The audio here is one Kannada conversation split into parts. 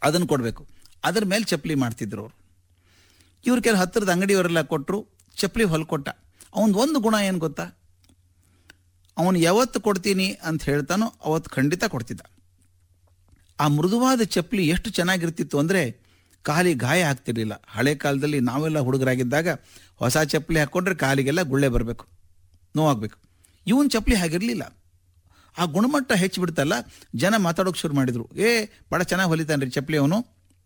ಅದನ್ನು ಕೊಡಬೇಕು ಅದ್ರ ಮೇಲೆ ಚಪ್ಪಲಿ ಮಾಡ್ತಿದ್ರು ಅವರು ಇವ್ರ ಕೆಲ ಹತ್ತಿರದ ಅಂಗಡಿಯವರೆಲ್ಲ ಕೊಟ್ಟರು ಚಪ್ಪಲಿ ಹೊಲ್ಕೊಟ್ಟ ಅವನ ಒಂದು ಗುಣ ಏನು ಗೊತ್ತಾ ಅವನು ಯಾವತ್ತು ಕೊಡ್ತೀನಿ ಅಂತ ಹೇಳ್ತಾನೋ ಅವತ್ತು ಖಂಡಿತ ಕೊಡ್ತಿದ್ದ ಆ ಮೃದುವಾದ ಚಪ್ಪಲಿ ಎಷ್ಟು ಚೆನ್ನಾಗಿರ್ತಿತ್ತು ಅಂದರೆ ಕಾಲಿ ಗಾಯ ಆಗ್ತಿರ್ಲಿಲ್ಲ ಹಳೆ ಕಾಲದಲ್ಲಿ ನಾವೆಲ್ಲ ಹುಡುಗರಾಗಿದ್ದಾಗ ಹೊಸ ಚಪ್ಪಲಿ ಹಾಕ್ಕೊಂಡ್ರೆ ಕಾಲಿಗೆಲ್ಲ ಗುಳ್ಳೆ ಬರಬೇಕು ನೋವಾಗಬೇಕು ಇವನ್ ಚಪ್ಪಲಿ ಹಾಗಿರಲಿಲ್ಲ ಆ ಗುಣಮಟ್ಟ ಹೆಚ್ಚಿಬಿಡ್ತಲ್ಲ ಜನ ಮಾತಾಡೋಕೆ ಶುರು ಮಾಡಿದರು ಏ ಭಾಳ ಚೆನ್ನಾಗಿ ಹೊಲಿತಾನ್ರಿ ಚಪ್ಪಲಿ ಅವನು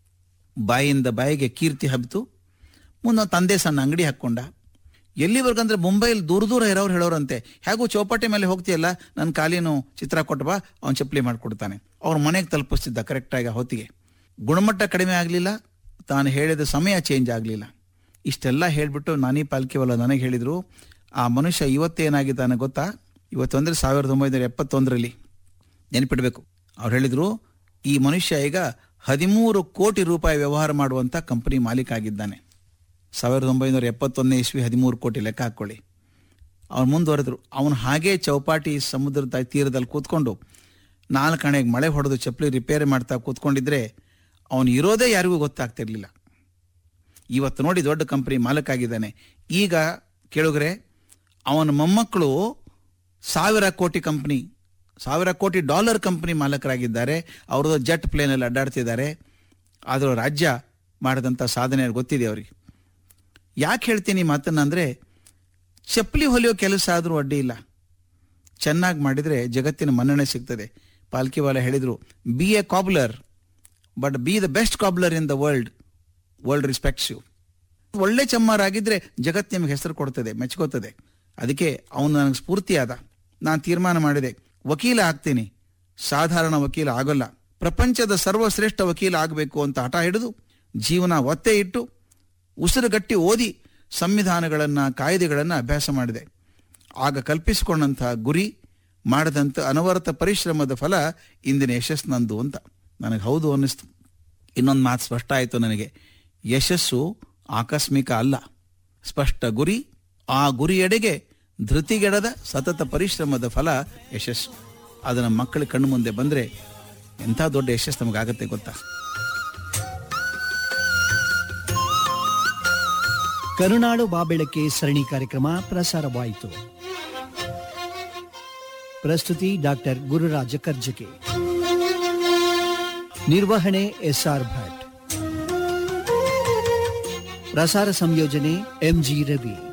ಬಾಯಿಂದ ಬಾಯಿಗೆ ಕೀರ್ತಿ ಹಬ್ಬಿತು ಮುಂದೆ ತಂದೆ ಸಣ್ಣ ಅಂಗಡಿ ಹಾಕ್ಕೊಂಡ ಎಲ್ಲಿವರೆಗಂದ್ರೆ ಮುಂಬೈಲಿ ದೂರ ದೂರ ಇರೋರು ಹೇಳೋರಂತೆ ಹೇಗೂ ಚೌಪಾಟಿ ಮೇಲೆ ಹೋಗ್ತೀಯಲ್ಲ ನನ್ನ ಕಾಲಿನು ಚಿತ್ರ ಕೊಟ್ಟು ಬಾ ಅವ್ನು ಚಪ್ಪಲಿ ಮಾಡಿಕೊಡ್ತಾನೆ ಅವ್ರ ಮನೆಗೆ ತಲುಪಿಸ್ತಿದ್ದ ಕರೆಕ್ಟಾಗಿ ಆ ಹೊತ್ತಿಗೆ ಗುಣಮಟ್ಟ ಕಡಿಮೆ ಆಗಲಿಲ್ಲ ತಾನು ಹೇಳಿದ ಸಮಯ ಚೇಂಜ್ ಆಗಲಿಲ್ಲ ಇಷ್ಟೆಲ್ಲ ಹೇಳಿಬಿಟ್ಟು ನಾನಿ ಪಾಲ್ಕಿವಲ್ಲ ನನಗೆ ಹೇಳಿದರು ಆ ಮನುಷ್ಯ ಇವತ್ತೇನಾಗಿದ್ದಾನೆ ಗೊತ್ತಾ ಇವತ್ತು ಅಂದರೆ ಸಾವಿರದ ಒಂಬೈನೂರ ಎಪ್ಪತ್ತೊಂದರಲ್ಲಿ ನೆನಪಿಡಬೇಕು ಅವ್ರು ಹೇಳಿದರು ಈ ಮನುಷ್ಯ ಈಗ ಹದಿಮೂರು ಕೋಟಿ ರೂಪಾಯಿ ವ್ಯವಹಾರ ಮಾಡುವಂಥ ಕಂಪನಿ ಮಾಲೀಕ ಆಗಿದ್ದಾನೆ ಸಾವಿರದ ಒಂಬೈನೂರ ಎಪ್ಪತ್ತೊಂದನೇ ಇಸ್ವಿ ಹದಿಮೂರು ಕೋಟಿ ಲೆಕ್ಕ ಹಾಕ್ಕೊಳ್ಳಿ ಅವ್ನು ಮುಂದುವರೆದ್ರು ಅವನು ಹಾಗೇ ಚೌಪಾಟಿ ಸಮುದ್ರದ ತೀರದಲ್ಲಿ ಕೂತ್ಕೊಂಡು ನಾಲ್ಕು ಹಣೆಗೆ ಮಳೆ ಹೊಡೆದು ಚಪ್ಪಲಿ ರಿಪೇರಿ ಮಾಡ್ತಾ ಕೂತ್ಕೊಂಡಿದ್ರೆ ಅವನು ಇರೋದೇ ಯಾರಿಗೂ ಗೊತ್ತಾಗ್ತಿರ್ಲಿಲ್ಲ ಇವತ್ತು ನೋಡಿ ದೊಡ್ಡ ಕಂಪನಿ ಮಾಲೀಕಾಗಿದ್ದಾನೆ ಈಗ ಕೇಳುಗರೆ ಅವನ ಮೊಮ್ಮಕ್ಕಳು ಸಾವಿರ ಕೋಟಿ ಕಂಪ್ನಿ ಸಾವಿರ ಕೋಟಿ ಡಾಲರ್ ಕಂಪನಿ ಮಾಲಕರಾಗಿದ್ದಾರೆ ಅವ್ರದ್ದು ಜೆಟ್ ಪ್ಲೇನಲ್ಲಿ ಅಡ್ಡಾಡ್ತಿದ್ದಾರೆ ಆದರೂ ರಾಜ್ಯ ಮಾಡಿದಂಥ ಸಾಧನೆ ಗೊತ್ತಿದೆ ಅವ್ರಿಗೆ ಯಾಕೆ ಹೇಳ್ತೀನಿ ಈ ಮಾತನ್ನ ಅಂದರೆ ಚಪ್ಪಲಿ ಹೊಲಿಯೋ ಕೆಲಸ ಆದರೂ ಅಡ್ಡಿ ಇಲ್ಲ ಚೆನ್ನಾಗಿ ಮಾಡಿದರೆ ಜಗತ್ತಿನ ಮನ್ನಣೆ ಸಿಗ್ತದೆ ಪಾಲ್ಕಿವಾಲ ಹೇಳಿದರು be a cobbler but be the best cobbler in the world world respects you ಒಳ್ಳೆ ಚಮ್ಮಾರಾಗಿದ್ದರೆ ಜಗತ್ತು ನಿಮಗೆ ಹೆಸರು ಕೊಡ್ತದೆ ಮೆಚ್ಕೋತದೆ ಅದಕ್ಕೆ ಅವನು ನನಗೆ ಸ್ಫೂರ್ತಿಯಾದ ನಾನು ತೀರ್ಮಾನ ಮಾಡಿದೆ ವಕೀಲ ಆಗ್ತೀನಿ ಸಾಧಾರಣ ವಕೀಲ ಆಗೋಲ್ಲ ಪ್ರಪಂಚದ ಸರ್ವಶ್ರೇಷ್ಠ ವಕೀಲ ಆಗಬೇಕು ಅಂತ ಹಠ ಹಿಡಿದು ಜೀವನ ಒತ್ತೆ ಇಟ್ಟು ಉಸಿರುಗಟ್ಟಿ ಓದಿ ಸಂವಿಧಾನಗಳನ್ನು ಕಾಯ್ದೆಗಳನ್ನು ಅಭ್ಯಾಸ ಮಾಡಿದೆ ಆಗ ಕಲ್ಪಿಸಿಕೊಂಡಂತಹ ಗುರಿ ಮಾಡಿದಂಥ ಅನವರತ ಪರಿಶ್ರಮದ ಫಲ ಇಂದಿನ ಯಶಸ್ಸು ನಂದು ಅಂತ ನನಗೆ ಹೌದು ಅನ್ನಿಸ್ತು ಇನ್ನೊಂದು ಮಾತು ಸ್ಪಷ್ಟ ಆಯಿತು ನನಗೆ ಯಶಸ್ಸು ಆಕಸ್ಮಿಕ ಅಲ್ಲ ಸ್ಪಷ್ಟ ಗುರಿ ಆ ಗುರಿಯೆಡೆಗೆ ಧೃತಿಗೆಡದ ಸತತ ಪರಿಶ್ರಮದ ಫಲ ಯಶಸ್ಸು ಅದನ್ನ ಮಕ್ಕಳ ಕಣ್ಣು ಮುಂದೆ ಬಂದರೆ ಎಂಥ ದೊಡ್ಡ ಯಶಸ್ಸು ನಮಗಾಗತ್ತೆ ಗೊತ್ತಾ ಕರುನಾಡು ಬಾಬೆಳಕೆ ಸರಣಿ ಕಾರ್ಯಕ್ರಮ ಪ್ರಸಾರವಾಯಿತು ಪ್ರಸ್ತುತಿ ಡಾಕ್ಟರ್ ಗುರುರಾಜ ಕರ್ಜಕೆ ನಿರ್ವಹಣೆ ಎಸ್ಆರ್ ಭಟ್ ಪ್ರಸಾರ ಸಂಯೋಜನೆ ಎಂಜಿ ರವಿ